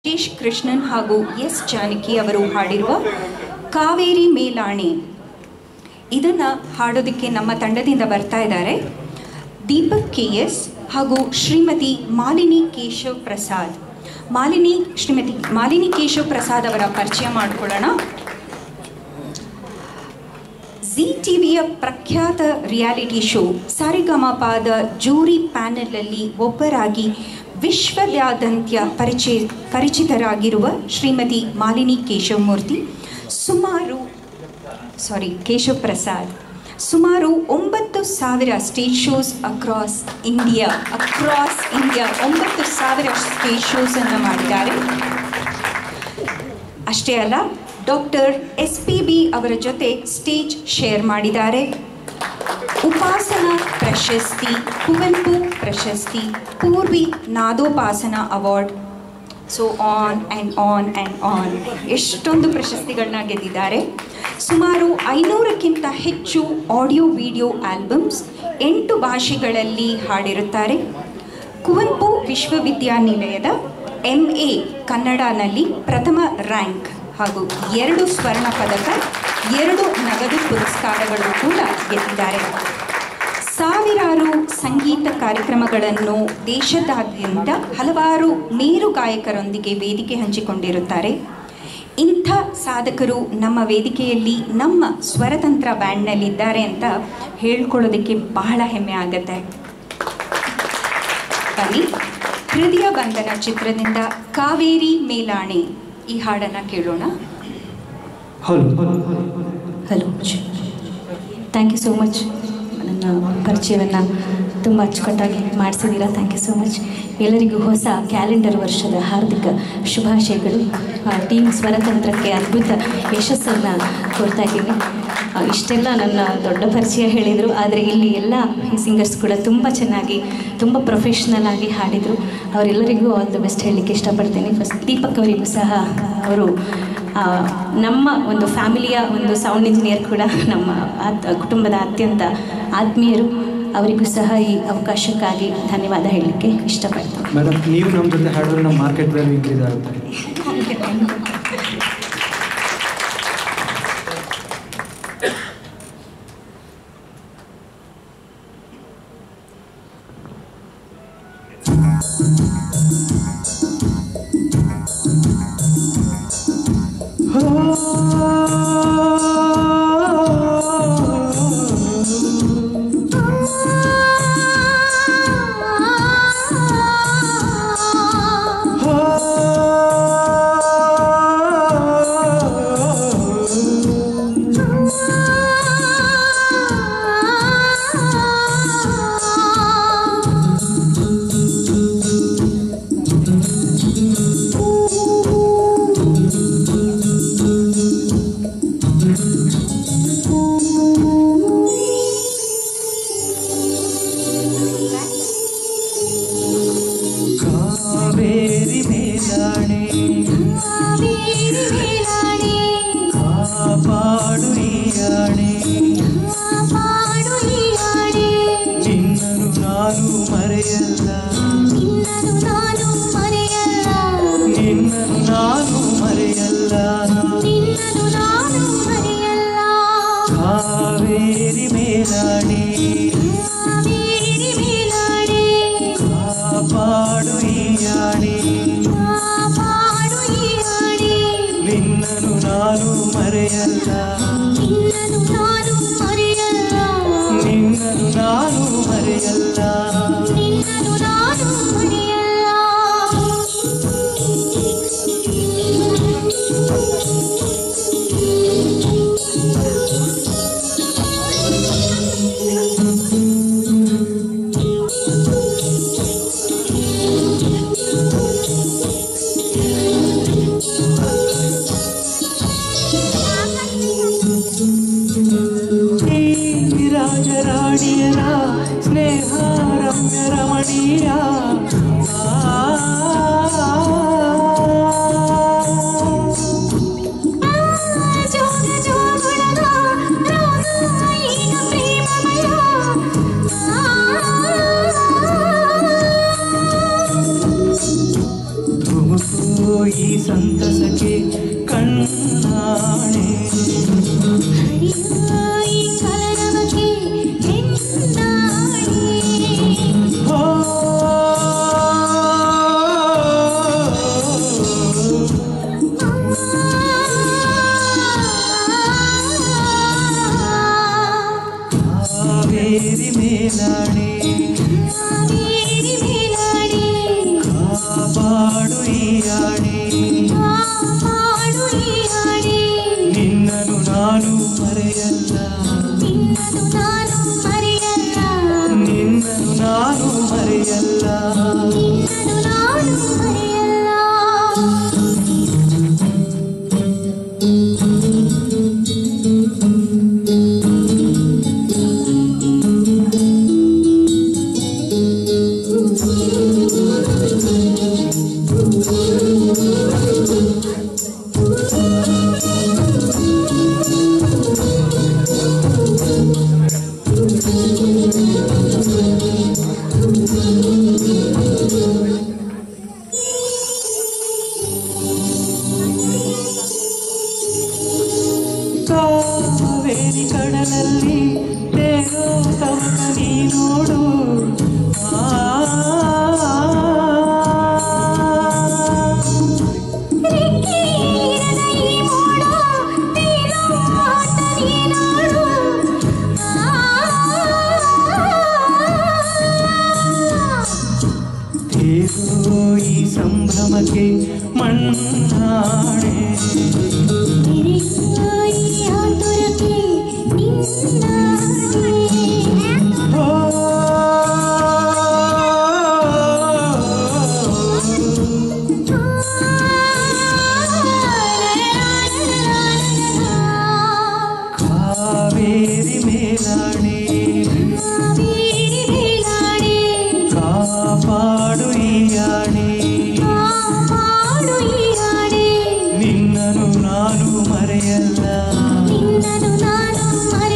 ರಾಜೇಶ್ ಕೃಷ್ಣನ್ ಹಾಗೂ ಎಸ್ ಜಾನಕಿ ಅವರು ಹಾಡಿರುವ ಕಾವೇರಿ ಮೇಲಾಣೆ ಇದನ್ನು ಹಾಡೋದಕ್ಕೆ ನಮ್ಮ ತಂಡದಿಂದ ಬರ್ತಾ ಇದ್ದಾರೆ ದೀಪಕ್ ಕೆ ಎಸ್ ಹಾಗೂ ಶ್ರೀಮತಿ ಮಾಲಿನಿ ಕೇಶವ್ ಪ್ರಸಾದ್ ಮಾಲಿನಿ ಶ್ರೀಮತಿ ಮಾಲಿನಿ ಕೇಶವ್ ಪ್ರಸಾದ್ ಅವರ ಪರಿಚಯ ಮಾಡಿಕೊಳ್ಳೋಣ ಜಿ ಟಿವಿಯ ಪ್ರಖ್ಯಾತ ರಿಯಾಲಿಟಿ ಶೋ ಸಾರಿಗಮಪಾದ ಜೂರಿ ಪ್ಯಾನೆಲಲ್ಲಿ ಒಬ್ಬರಾಗಿ ವಿಶ್ವದಾದ್ಯಂತ ಪರಿಚಯ ಪರಿಚಿತರಾಗಿರುವ ಶ್ರೀಮತಿ ಮಾಲಿನಿ ಕೇಶವಮೂರ್ತಿ ಸುಮಾರು ಸಾರಿ ಕೇಶವ್ ಪ್ರಸಾದ್ ಸುಮಾರು ಒಂಬತ್ತು ಸಾವಿರ stage shows across India across India ಒಂಬತ್ತು ಸಾವಿರ ಸ್ಟೇಜ್ ಶೋಸನ್ನು ಮಾಡಿದ್ದಾರೆ ಅಷ್ಟೇ ಅಲ್ಲ ಡಾಕ್ಟರ್ ಎಸ್ ಪಿ ಬಿ ಅವರ ಜೊತೆ ಸ್ಟೇಜ್ ಶೇರ್ ಮಾಡಿದ್ದಾರೆ ಉಪಾಸನಾ ಪ್ರಶಸ್ತಿ ಕುವೆಂಪು ಪ್ರಶಸ್ತಿ Poorvi Nadopasana award so on and on and on ಎಷ್ಟೊಂದು ಪ್ರಶಸ್ತಿಗಳನ್ನ ಗೆದ್ದಿದ್ದಾರೆ ಸುಮಾರು ಐನೂರಕ್ಕಿಂತ ಹೆಚ್ಚು ಆಡಿಯೋ ವಿಡಿಯೋ ಆಲ್ಬಮ್ಸ್ ಎಂಟು ಭಾಷೆಗಳಲ್ಲಿ ಹಾಡಿರುತ್ತಾರೆ ಕುವೆಂಪು ವಿಶ್ವವಿದ್ಯಾನಿಲಯದ ಎಂ ಎ ಕನ್ನಡನಲ್ಲಿ ಪ್ರಥಮ ರ್ಯಾಂಕ್ ಹಾಗೂ ಎರಡು ಸ್ವರ್ಣ ಪದಕ ಎರಡು ನಗದು ಪುರಸ್ಕಾರಗಳು ಕೂಡ ಗೆದ್ದಿದ್ದಾರೆ ಸಾವಿರಾರು ಸಂಗೀತ ಕಾರ್ಯಕ್ರಮಗಳನ್ನು ದೇಶದಾದ್ಯಂತ ಹಲವಾರು ಮೇರು ಗಾಯಕರೊಂದಿಗೆ ವೇದಿಕೆ ಹಂಚಿಕೊಂಡಿರುತ್ತಾರೆ ಇಂಥ ಸಾಧಕರು ನಮ್ಮ ವೇದಿಕೆಯಲ್ಲಿ ನಮ್ಮ ಸ್ವರತಂತ್ರ ಬ್ಯಾಂಡ್ನಲ್ಲಿದ್ದಾರೆ ಅಂತ ಹೇಳ್ಕೊಳ್ಳೋದಕ್ಕೆ ಬಹಳ ಹೆಮ್ಮೆ ಆಗುತ್ತೆ ಬನ್ನಿ ಹೃದಯ ಬಂಧನ ಚಿತ್ರದಿಂದ ಕಾವೇರಿ ಮೇಲಾಣೆ ಈ ಹಾಡನ್ನು ಕೇಳೋಣ hello hello thank you so much ನನ್ನ ಪರಿಚಯವನ್ನು ತುಂಬ ಅಚ್ಚುಕಟ್ಟಾಗಿ ಮಾಡಿಸಿದ್ದೀರಾ ಥ್ಯಾಂಕ್ ಯು ಸೋ ಮಚ್ ಎಲ್ಲರಿಗೂ ಹೊಸ ಕ್ಯಾಲೆಂಡರ್ ವರ್ಷದ ಹಾರ್ದಿಕ ಶುಭಾಶಯಗಳು ಟೀಮ್ ಸ್ವರತಂತ್ರಕ್ಕೆ ಅದ್ಭುತ ಯಶಸ್ಸನ್ನು ಕೊಡ್ತಾ ಇದ್ದೀನಿ ಆ, ಇಷ್ಟೆಲ್ಲ ನನ್ನ ದೊಡ್ಡ ಪರಿಚಯ ಹೇಳಿದರು ಆದರೆ ಇಲ್ಲಿ ಎಲ್ಲ ಸಿಂಗರ್ಸ್ ಕೂಡ ತುಂಬ ಚೆನ್ನಾಗಿ ತುಂಬ ಪ್ರೊಫೆಷ್ನಲ್ ಆಗಿ ಹಾಡಿದರು ಅವರೆಲ್ಲರಿಗೂ ಆಲ್ ದ ಬೆಸ್ಟ್ ಹೇಳಲಿಕ್ಕೆ ಇಷ್ಟಪಡ್ತೇನೆ ಫಸ್ಟ್ ದೀಪಕ್ ಅವರಿಗೂ ಸಹ ಅವರು ಆ, ನಮ್ಮ ಒಂದು ಫ್ಯಾಮಿಲಿಯ ಒಂದು ಸೌಂಡ್ ಇಂಜಿನಿಯರ್ ಕೂಡ ನಮ್ಮ ಆತ್ ಕುಟುಂಬದ ಅತ್ಯಂತ ಆತ್ಮೀಯರು ಅವರಿಗೂ ಸಹ ಈ ಅವಕಾಶಕ್ಕಾಗಿ ಧನ್ಯವಾದ ಹೇಳಲಿಕ್ಕೆ ಇಷ್ಟಪಡ್ತೇನೆ ಮೇಡಮ್ ನೀವು ನಮ್ಮ ಜೊತೆ ಹಾಡಿದ್ರೆ ನಮ್ಮ ಮಾರ್ಕೆಟ್ ವ್ಯಾಲ್ಯೂ ಇನ್ಕ್ರೀಸ್ ಆಗುತ್ತೆ ಕಾವೇರಿ ಮೇಲಾಣೆ ಕಾಪಾಡು ಈ ಆಣೆ ನಿನ್ನನು ನಾನು ಮರೆಯಲ್ಲ ನಿನ್ನನು ನಾನು ಮರೆಯಲ್ಲ ಕಾವೇರಿ ಮೇಲಾಣೆ ಕಾಪಾಡು ಈ ಆಣೆ ನಿನ್ನನು ನಾನು ಮರೆಯಲ್ಲ ನಿನ್ನನು ನಾನು ಮರೆಯಲ್ಲ Thank you. ಈ ಸಂತಸಕ್ಕೆ ಕಣ್ಣಾಣೆ ಹರಿಯಾಯಿ ಕಲರವಕ್ಕೆ ಹೆಣ್ಣಾಣೆ ಓ ಕಾವೇರಿ ಮೇಲಾಣೆ ಕಾವೇರಿ ಮೇಲಾಣೆ ಕಾಪಾಡು ಈ ಆಣೆ ಕಾಪಾಡು ಈ ಆಣೆ ನಿನ್ನನು ನಾನು ಮರೆಯಲ್ಲ ನಿನ್ನನು ನಾನು ಮರೆಯಲ್ಲ ನಿನ್ನನು ನಾನು ಮರೆಯಲ್ಲ ನಿನ್ನನು ನಾನು ಮರೆಯಲ್ಲ ಕಾವೇರಿ ಕಡಲಲ್ಲಿ ತೇರೋ ತವಕ ನೀ ನೋಡು ಆ ರೆಕ್ಕೆಯಿರದ ಈ ಮೋಡ ತೇಲಾಟ ನೀನಾಡು. ಆ ತೇರೋ ಈ ಸಂಭ್ರಮಕ್ಕೆ ಮಣ್ಣಾಣೆ ನಿರೀಕ್ಷಾಯಿ ಆತುರಕ್ಕೆ ನಿನ್ನಾಣೆ. ಓ ಕಾವೇರಿ ಮೇಲಾಣೆ ಕಾವೇರಿ ಮೇಲಾಣೆ ಕಾಪಾಡು ಈ ಆಣೆ ಕಾಪಾಡು ಈ ಆಣೆ ನಿನ್ನನು ನಾನು ಮರೆಯಲ್ಲ ನಿನ್ನನು ನಾನು ಮರೆಯಲ್ಲ